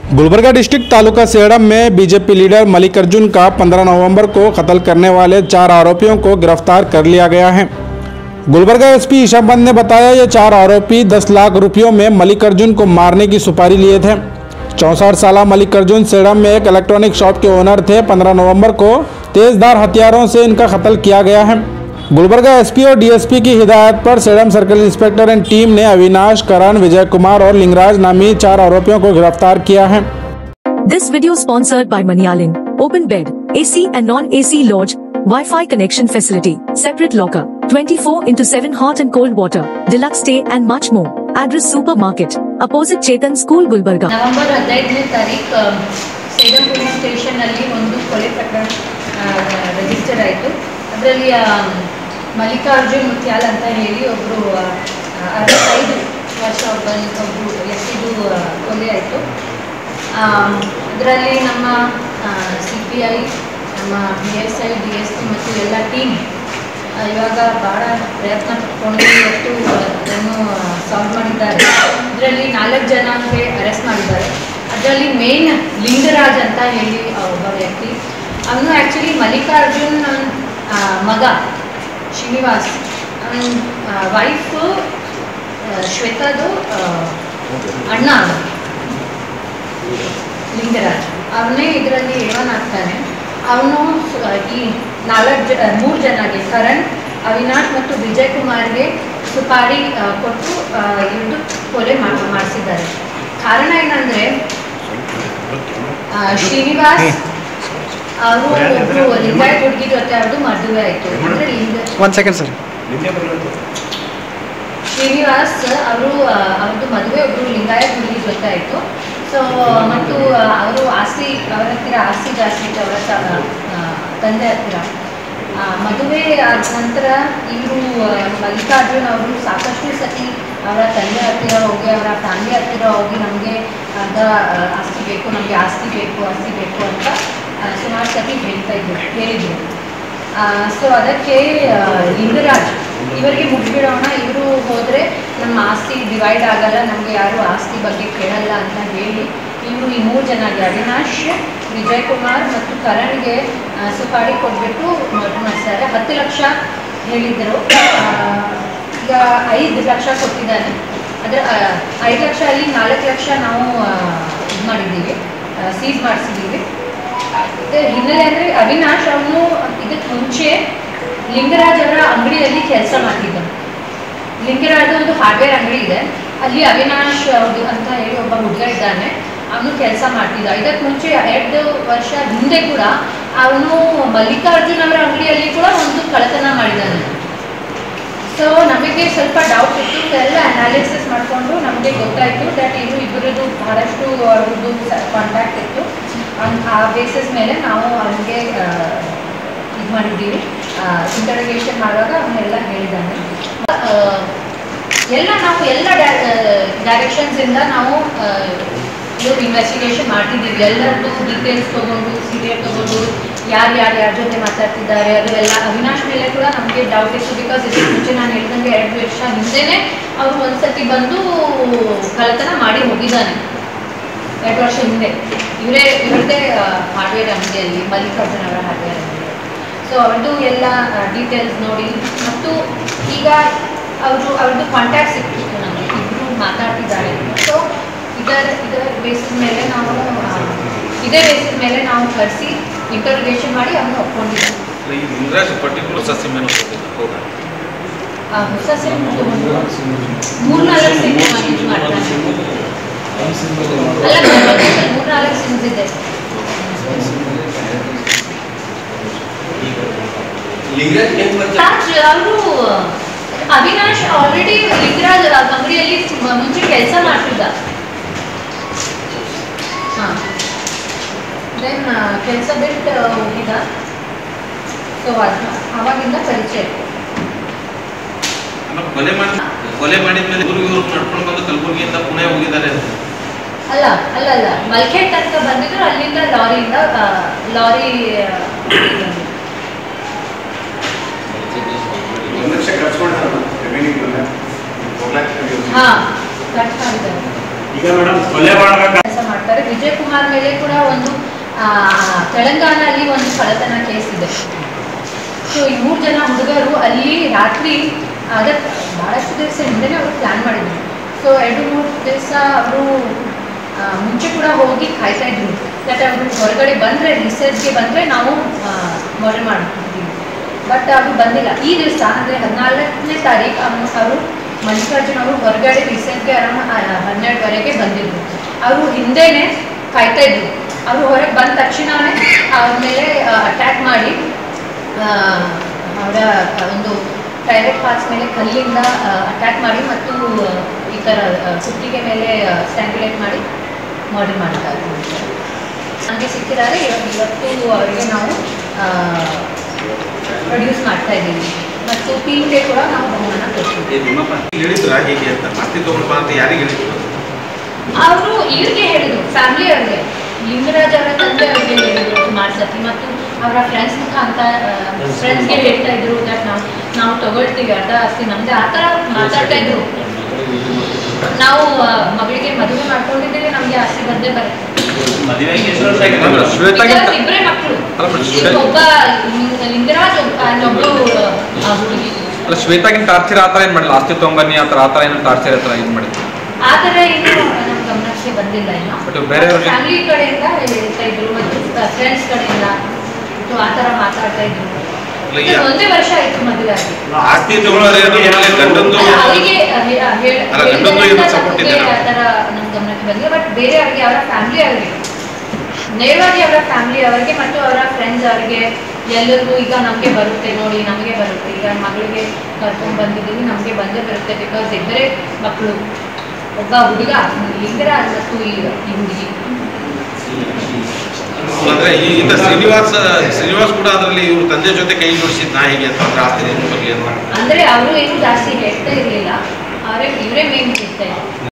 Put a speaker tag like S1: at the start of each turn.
S1: Gulbarga district taluka सेड़म में BJP leader Mallikarjun का 15 नवंबर को कत्ल करने वाले चार आरोपियों को गिरफ्तार कर लिया गया है गुलबर्गा एसपी ईशाबंद ने बताया ये चार आरोपी 10 लाख रुपयों में मल्लिकार्जुन को मारने की सुपारी लिए थे चौंसठ साल मल्लिकार्जुन सेड़म में एक इलेक्ट्रॉनिक शॉप के ओनर थे 15 नवंबर को तेजधार हथियारों से इनका कत्ल किया गया है गुलबर्गा एसपी और डीएसपी की हिदायत पर Sedam circle inspector and team ने अविनाश करण विजय कुमार और लिंगराज नामी चार आरोपियों को गिरफ्तार किया है
S2: This video sponsored by Manialing. Open bed, AC and non-AC lodge, Wi-Fi connection facility, separate locker, 24 into 7 hot and cold water, deluxe stay and much more. Address Supermarket, opposite Chetan School Gulbarga.
S3: November ಹದಿನೈದನೇ ತಾರೀಕು Sedam police ಸ್ಟೇಷನಲ್ಲಿ ಒಂದು ಕೊಲೆ ಪ್ರಕರಣ register ಆಯಿತು ಅದರಲ್ಲಿ ಮಲ್ಲಿಕಾರ್ಜುನ್ ಮುತ್ಯಾಲ್ ಅಂತ ಹೇಳಿ ಒಬ್ಬರು ಅರವತ್ತೈದು ವರ್ಷ ಒಬ್ಬ ಒಬ್ಬರು ವ್ಯಕ್ತಿದು ಆ, ಕೊಲೆ ಆಯಿತು ಅದರಲ್ಲಿ ನಮ್ಮ ಸಿ ಪಿ ಐ ನಮ್ಮ B S I D S P ಮತ್ತು ಎಲ್ಲ ಟೀಮ್ ಇವಾಗ ಭಾಳ ಪ್ರಯತ್ನ ಪಟ್ಕೊಂಡು ಇವತ್ತು ಅದನ್ನು ಸಾಲ್ವ್ ಮಾಡಿದ್ದಾರೆ ಇದರಲ್ಲಿ ನಾಲ್ಕು ಜನಕ್ಕೆ ಅರೆಸ್ಟ್ ಮಾಡಿದ್ದಾರೆ ಅದರಲ್ಲಿ ಮೇನ್ ಲಿಂಗರಾಜ್ ಅಂತ ಹೇಳಿ ಆ ಒಬ್ಬ ವ್ಯಕ್ತಿ ಅವನು ಆ್ಯಕ್ಚುಲಿ ಮಲ್ಲಿಕಾರ್ಜುನ್ ಆ, ಮಗ ಶ್ರೀನಿವಾಸ್ ಅವನ ವೈಫು ಶ್ವೇತಾದು ಆ, ಅಣ್ಣ ಅವನು ಲಿಂಗರಾಜ್ ಅವನೇ ಇದರಲ್ಲಿ ಏವನ್ ಆಗ್ತಾನೆ ಅವನು ಈ ನಾಲ್ಕು ಜ ಮೂರು ಜನಗೆ ಕರಣ್ ಅವಿನಾಶ್ ಮತ್ತು ವಿಜಯ್ ಕುಮಾರ್ಗೆ ಸುಪಾರಿ ಆ, ಕೊಟ್ಟು ಇವ್ರದ್ದು ಕೊಲೆ ಮಾಡಿಸಿದ್ದಾರೆ ಕಾರಣ ಏನಂದರೆ ಶ್ರೀನಿವಾಸ್ ಅವರು ಒಬ್ರು ಲಿಂಗಾಯತ್ ಹುಡುಗಿ ಜೊತೆ ಅವ್ರದ್ದು ಮದುವೆ ಆಯಿತು ಅಂದರೆ ಲಿಂಗ
S4: ಒನ್ ಸೆಕೆಂಡ್ ಸರ್
S3: ಶ್ರೀನಿವಾಸ್ ಅವರು ಅವ್ರದ್ದು ಮದುವೆ ಒಬ್ಬರು ಲಿಂಗಾಯತ್ ಹುಡುಗಿ ಜೊತೆ ಆಯಿತು ಸೊ ಮತ್ತು ಅವರು ಆಸ್ತಿ ಅವರ ಹತ್ತಿರ ಆಸ್ತಿ ಜಾಸ್ತಿ ಇತ್ತು ಅವರ ತ- ಆ, ತಂದೆ ಹತ್ತಿರ ಆ, ಮದುವೆ ಆದ ನಂತರ ಇವರು ಮಲ್ಲಿಕಾರ್ಜುನ್ ಅವರು ಸಾಕಷ್ಟು ಸತಿ ಅವರ ತಂದೆ ಹತ್ತಿರ ಹೋಗಿ ಅವರ ಫ್ಯಾಮಿಲಿ ಹತ್ತಿರ ಹೋಗಿ ನಮಗೆ ಅದ ಆ, ಆಸ್ತಿ ಬೇಕು ನಮಗೆ ಆಸ್ತಿ ಬೇಕು ಆಸ್ತಿ ಬೇಕು ಅಂತ ಆ, ಸುಮಾರು ಸತಿ ಹೇಳ್ತಾ ಇದ್ರು ಹೇಳಿದ್ರು ಸೊ ಅದಕ್ಕೆ ಆ, ಲಿಂಗರಾಜ್ ಇವರಿಗೆ ಮುಗಿಬಿಡೋಣ ಇವರು ಹೋದರೆ ನಮ್ಮ ಆಸ್ತಿ ಡಿವೈಡ್ ಆಗಲ್ಲ ನಮಗೆ ಯಾರು ಆಸ್ತಿ ಬಗ್ಗೆ ಕೇಳಲ್ಲ ಅಂತ ಹೇಳಿ ಇವರು ಈ ಮೂರು ಜನಗೆ ಅವಿನಾಶ್ ವಿಜಯ್ ಕುಮಾರ್ ಮತ್ತು ಕರಣ್ಗೆ ಆ, ಸುಪಾರಿ ಕೊಟ್ಬಿಟ್ಟು ಮರ್ಡರ್ ಮಾಡಿಸ್ತಾರೆ ಹತ್ತು ಲಕ್ಷ ಹೇಳಿದರು ಆ, ಈಗ ಐದು ಲಕ್ಷ ಕೊಟ್ಟಿದ್ದಾನೆ ಅದರ ಆ, ಐದು ಲಕ್ಷ ಅಲ್ಲಿ ನಾಲ್ಕು ಲಕ್ಷ ನಾವು ಇದು ಮಾಡಿದ್ದೀವಿ ಸೀಸ್ ಮಾಡಿಸಿದ್ದೀವಿ ಇದರ ಹಿನ್ನೆಲೆ ಅಂದರೆ ಅವಿನಾಶ್ ಅವನು ಇದಕ್ಕೆ ಮುಂಚೆ ಲಿಂಗರಾಜ್ ಅವರ ಅಂಗಡಿಯಲ್ಲಿ ಕೆಲಸ ಮಾಡ್ತಿದ್ದ ಲಿಂಗರಾಜ್ ಒಂದು ಹಾರ್ಡ್ವೇರ್ ಅಂಗಡಿ ಇದೆ ಅಲ್ಲಿ ಅವಿನಾಶ್ ಅವ್ರದ್ದು ಅಂತ ಹೇಳಿ ಒಬ್ಬ ಹುಡುಗ ಇದ್ದಾನೆ ಅವನು ಕೆಲಸ ಮಾಡ್ತಿದ್ದ ಇದಕ್ಕೆ ಮುಂಚೆ ಎರಡು ವರ್ಷ ಹಿಂದೆ ಕೂಡ ಅವನು ಮಲ್ಲಿಕಾರ್ಜುನ್ ಅವರ ಅಂಗಡಿಯಲ್ಲಿ ಕೂಡ ಒಂದು ಕಳ್ಳತನ ಮಾಡಿದ್ದಾನೆ ಸೊ ನಮಗೆ ಸ್ವಲ್ಪ ಡೌಟ್ ಇತ್ತು ಎಲ್ಲ ಅನಾಲಿಸಿಸ್ ಮಾಡಿಕೊಂಡು ನಮಗೆ ಗೊತ್ತಾಯಿತು ದಟ್ ಇದು ಇಬ್ಬರದ್ದು ಬಹಳಷ್ಟು ಅವ್ರದ್ದು ಕಾಂಟ್ಯಾಕ್ಟ್ ಇತ್ತು ಅನ್- ಆ ಬೇಸಿಸ್ ಮೇಲೆ ನಾವು ಅವನಿಗೆ ಇದು ಮಾಡಿದ್ದೀವಿ ಇಂಟರೋಗೇಷನ್ ಮಾಡುವಾಗ ಅವನ್ನೆಲ್ಲ ಹೇಳಿದ್ದಾನೆ ಆ, ಎಲ್ಲ ನಾವು ಎಲ್ಲ ಡೈರೆಕ್ಷನ್ಸಿಂದ ನಾವು ಆ, ಇದು ಇನ್ವೆಸ್ಟಿಗೇಷನ್ ಮಾಡ್ತಿದ್ದೀವಿ ಎಲ್ಲರದ್ದು ಡೀಟೇಲ್ಸ್ ತೊಗೊಂಡು ಸೀರಿಯಲ್ ತೊಗೊಂಡು ಯಾರು ಯಾರು ಯಾರ ಜೊತೆ ಮಾತಾಡ್ತಿದ್ದಾರೆ ಅದು ಎಲ್ಲ ಅವಿನಾಶ್ ಮೇಲೆ ಕೂಡ ನಮಗೆ ಡೌಟ್ ಇತ್ತು ಬಿಕಾಸ್ ಇದಕ್ಕೆ ಮುಂಚೆ ನಾನು ಹೇಳಿದಂಗೆ ಎರಡು ವರ್ಷ ಹಿಂದೆನೇ ಅವರು ಒಂದ್ಸತಿ ಬಂದು ಕಳ್ಳತನ ಮಾಡಿ ಹೋಗಿದ್ದಾನೆ ಎರಡು ವರ್ಷ ಹಿಂದೆ ಇವರೇ ಇವರದೇ ಹಾರ್ಡ್ವೇರ್ ಅಂಗಡಿಯಲ್ಲಿ ಮಲ್ಲಿಕಾರ್ಜುನ್ ಅವರ ಹಾರ್ಡ್ವೇರ್ ಅಂಗಡಿ ಸೊ ಅವ್ರದ್ದು ಎಲ್ಲ ಡೀಟೇಲ್ಸ್ ನೋಡಿ ಮತ್ತು ಈಗ ಅವರು ಅವ್ರದ್ದು ಕಾಂಟ್ಯಾಕ್ಟ್ ಸಿಕ್ಕಿತ್ತು ನಮಗೆ ಇಬ್ಬರು ಮಾತಾಡ್ತಿದ್ದಾರೆ ಸೊ ಇದರ ಇದರ ಬೇಸಿಸ್ ಮೇಲೆ ನಾವು ಆ, ಇದೇ ಬೇಸಿಸ್ ಮೇಲೆ ನಾವು ಕರೆಸಿ ಇಂಟರ್ಗೇಷನ್ ಮಾಡಿ ಅವನು ಒಪ್ಕೊಂಡಿದ್ದೆ
S5: ಈ ಲಿಂಗರಾಜ್ ಪರ್ಟಿಕ್ಯುಲರ್ ಸಸ್ಯ ಮೇಲೆ ಹೋಗ
S3: ಆ ಹೊಸ ಸಿಮ್ ಮೂರ್ನಾಲ್ಕು ಸಿಮ್ ಯೂಸ್ ಮಾಡ್ತಾನೆ ಅಲ್ಲ ಮೂರ್ನಾಲ್ಕು ಸಿಮ್ಸ್ ಇದೆ
S5: ಲಿಂಗರಾಜ್ ಏನ್
S3: ರಾಜ್ ಅವರು ಅವಿನಾಶ್ ಆಲ್ರೆಡಿ ಲಿಂಗರಾಜ್ ಅಂಗಡಿಯಲ್ಲಿ ಮ- ಮುಂಚೆ ಕೆಲಸ ಮಾಡ್ತಿದ್ದ ಹಾಂ ದೆನ್ ಕೆಲಸ ಬಿಟ್ಟು ಹೋಗಿದ್ದ ಸೊ ಅದು ಅವಾಗಿಂದ ಪರಿಚಯ ಇತ್ತು
S5: ಕೊಲೆ ಮಾಡಿ ಕೊಲೆ ಮಾಡಿದ್ಮೇಲೆ ಇವ್ರು ಇವ್ರು ನಡ್ಕೊಂಡು ಬಂದು ಕಲಬುರಗಿಯಿಂದ ಪುಣೆ ಹೋಗಿದ್ದಾರೆ ಅಂತ
S3: ಅಲ್ಲ ಅಲ್ಲ ಅಲ್ಲ ಮಲ್ಖೇಟ್ ತನಕ ಬಂದಿದ್ರು ಅಲ್ಲಿಂದ ಲಾರಿಯಿಂದ ಆ, ಲಾರಿ ಆ, ಬಂದಿದ್ದು.
S6: ಒಂದು ಲಕ್ಷ ಕಳ್ಸ್ಕೊಳ್ತಾರಲ್ಲ ರೆವಿನ್ಯೂ
S3: ಹಾ ಕಟ್ ಮಾಡಿದ್ದಾರೆ
S6: ಈಗ ಮೇಡಮ್ ಕೊಲೆ ಮಾಡ್ಬೇಕು
S3: ಕೆಲಸ ಮಾಡ್ತಾರೆ ವಿಜಯ್ ಕುಮಾರ್ ಕುಮಾರ್ ಮೇಲೆ ಕೂಡ ಒಂದು ಆ, ತೆಲಂಗಾಣಲ್ಲಿ ಒಂದು ಕಳ್ಳತನ ಕೇಸ್ ಇದೆ ಸೊ ಈ ಮೂರು ಜನ ಹುಡುಗರು ಅಲ್ಲಿ ರಾತ್ರಿ ಅದಕ್ಕೆ ಭಾಳಷ್ಟು ದಿವಸ ಹಿಂದೆನೇ ಅವರು ಪ್ಲ್ಯಾನ್ ಮಾಡಿದ್ರು ಸೊ ಎರಡು ಮೂರು ದಿವಸ ಅವರು ಮುಂಚೆ ಕೂಡ ಹೋಗಿ ಕಾಯ್ತಾ ಇದ್ರು ಯಾಕಂದರೆ ಅವರು ಹೊರಗಡೆ ಬಂದರೆ ರಿಸರ್ಚ್ಗೆ ಬಂದರೆ ನಾವು ಮರ್ಡರ್ ಮಾಡ್ತಿದ್ದೀವಿ ಬಟ್ ಅವರು ಬಂದಿಲ್ಲ ಈ ದಿವಸ ಅಂದರೆ ಹದಿನಾಲ್ಕನೇ ತಾರೀಕು ಅವರು ಮಲ್ಲಿಕಾರ್ಜುನ್ ಅವರು ಹೊರಗಡೆ ರಿಸರ್ಚ್ಗೆ ಅರೌಂಡ್ ಹನ್ನೆರಡುವರೆಗೆ ಬಂದಿದ್ರು ಅವರು ಹಿಂದೆನೇ ಕಾಯ್ತಾ ಇದ್ರು ಅವರು ಹೊರಗೆ ಬಂದ ತಕ್ಷಣವೇ ಅವ್ರ ಮೇಲೆ ಅಟ್ಯಾಕ್ ಮಾಡಿ ಆ, ಅವರ ಒಂದು ಪ್ರೈವೇಟ್ ಪಾರ್ಟ್ಸ್ ಮೇಲೆ ಕಲ್ಲಿಂದ ಅಟ್ಯಾಕ್ ಮಾಡಿ ಮತ್ತು ಆ, ಈ ಥರ ಆ, ಕುತ್ತಿಗೆ ಮೇಲೆ ಸ್ಟ್ಯಾಂಗ್ಯುಲೇಟ್ ಮಾಡಿ ಮರ್ಡರ್ ಮಾಡಿದ್ದಾರೆ ನಮಗೆ ಸಿಕ್ಕಿದ್ದಾರೆ ಇವಾಗ ಇವತ್ತು ಅವರಿಗೆ ನಾವು ಪ್ರೊಡ್ಯೂಸ್ ಮಾಡ್ತಾ ಇದ್ದೀವಿ ಮತ್ತು ಟೀಮ್ಗೆ ಕೂಡ ನಾವು ಬಹುಮಾನ ಕೊಡ್ತೀವಿ
S5: ಹೇಳಿದ್ರ ಹೇಗೆ ಅಂತ ಆಸ್ತಿ ತಗೊಂಡ್ಬಾ ಅಂತ ಯಾರಿಗೆ ಹೇಳಿದ್ರು
S3: ಅವರು ಇವ್ರಿಗೆ ಹೇಳಿದ್ರು ಫ್ಯಾಮಿಲಿ ಅವ್ರಿಗೆ ಲಿಂಗರಾಜ್ ಅವರ ತಂದೆ ಅವ್ರಿಗೆ ಹೇಳಿದ್ರು ಸುಮಾರು ಸತಿ ಮತ್ತು ಅವರ ಫ್ರೆಂಡ್ಸ್ ಮುಖಾಂತರ ಫ್ರೆಂಡ್ಸ್ಗೆ ಹೇಳ್ತಾ ಇದ್ರು ದಟ್ ನಾವು ನಾವು ತಗೊಳ್ತೀವಿ ಅರ್ಧ ಆಸ್ತಿ ನಮ್ದೆ ಆ ಥರ ಮಾತಾಡ್ತಾ ಇದ್ರು ನಾವು ಆ, ಮಗಳಿಗೆ ಮದುವೆ ಮಾಡ್ಕೊಂಡಿದ್ದೀವಿ ನಮಗೆ ಆಸ್ತಿ ಬಂದೇ ಬರುತ್ತೆ
S4: ಅಂದ್ರೆ ಶ್ವೇತಾಗಿಂತ
S3: Because ಇಬ್ರೇ ಮಕ್ಕಳು
S4: ಅಲ್ಲ, but
S3: ಈಗ
S4: ಶ್ವೇ-
S3: ಒಬ್ಬ ಲಿಂಗ- ಲಿಂಗರಾಜ್ ಒಬ್ಬ ಇನ್ನೊಬ್ಳು ಆ, ಹುಡುಗಿ
S4: ಅಲ್ಲ ಶ್ವೇತಾಗಿನ ಟಾರ್ಚರ್ ಆ ಥರ ಏನು ಮಾಡಿಲ್ಲ ಆಸ್ತಿ ತೊಗೊಂಬನ್ನಿ ಆ ಥರ ಆ ಥರ ಏನು ಟಾರ್ಚರ್ ಆ ಥರ ಏನು ಮಾಡಿಲ್ಲ
S3: ಆ ಥರ ಏನು ನಮ್ಮ ಗಮನಕ್ಕೆ ಬಂದಿಲ್ಲ ಇನ್ನು
S4: But ಬೇರೆಯವ್ರಿಗೆ-
S3: ಫ್ಯಾಮಿಲಿ ಕಡೆಯಿಂದ ಹೇಳ್ತಾ ಇದ್ರು ಮತ್ತು ಫ್ರೆಂಡ್ಸ್ ಕಡೆಯಿಂದ ಮತ್ತು ಆ ಥರ ಮಾತಾಡ್ತಾ ಇದ್ರು
S5: ಇಲ್ಲ,
S3: ಇದು
S5: ಯಾ-
S3: ಒಂದೇ ವರ್ಷ ಆಯ್ತು ಮದುವೆ ಆಗಿ
S5: ಆಸ್ತಿ ತಗೊಳ್ಳೋರು ಆಮೇಲೆ ಗಂಡಂದು
S3: ಅಲ್ಲ, ಅವರಿಗೆ ಹೇ- ಹೇಳ್-
S5: ಅಲ್ಲ, ಗಂಡಂದು
S3: ಹೇಳಿದ್ರಿಂದ
S5: ಏನು support ಇದೆ
S3: ನಮ್ಗೆ ಆ ಥರ ನಮ್ಮ ಗಮನಕ್ಕೆ ಬಂದಿಲ್ಲ ಬಟ್ ಬೇರೆ ಅವರಿಗೆ ಅವರ ಫ್ಯಾಮಿಲಿ ಅವರಿಗೆ ನೇರವಾಗಿ ಅವರ ಫ್ಯಾಮಿಲಿ ಅವರಿಗೆ ಮತ್ತು ಅವರ ಫ್ರೆಂಡ್ಸ್ ಅವರಿಗೆ ಎಲ್ಲರಿಗೂ ಈಗ ನಮಗೆ ಬರುತ್ತೆ ನೋಡಿ ನಮಗೆ ಬರುತ್ತೆ ಈಗ ಮಗಳಿಗೆ ಕರ್ಕೊಂಡು ಬಂದಿದ್ದೀವಿ ನಮಗೆ ಬಂದೇ ಬರುತ್ತೆ ಬಿಕಾಸ್ ಇಬ್ಬರೇ ಮಕ್ಕಳು ಒಬ್ಬ ಹುಡುಗ ಲಿಂಗರಾಜ್ ಮತ್ತು ಈ ಈ ಹುಡುಗಿ
S5: ಅಂದ್ರೆ ಈ ಇಂಥ ಶ್ರೀನಿವಾಸ ಶ್ರೀನಿವಾಸ್ ಕೂಡ ಅದರಲ್ಲಿ ಇವ್ರ ತಂದೆ ಜೊತೆ ಕೈ ಜೋಡಿಸಿದ್ ನಾ ಹೇಗೆ ಅಂತ ಅಂದ್ರೆ ಆಸ್ತಿ ಬಗ್ಗೆ ಅಂತ
S3: ಅಂದ್ರೆ ಅವರು ಏನು ಜಾಸ್ತಿ ಹೇಳ್ತಾ ಇರಲಿಲ್ಲ ಅವರೇ ಇವರೇ ಮೇನ್ ಹೇಳ್ತಾ ಇದ್ರು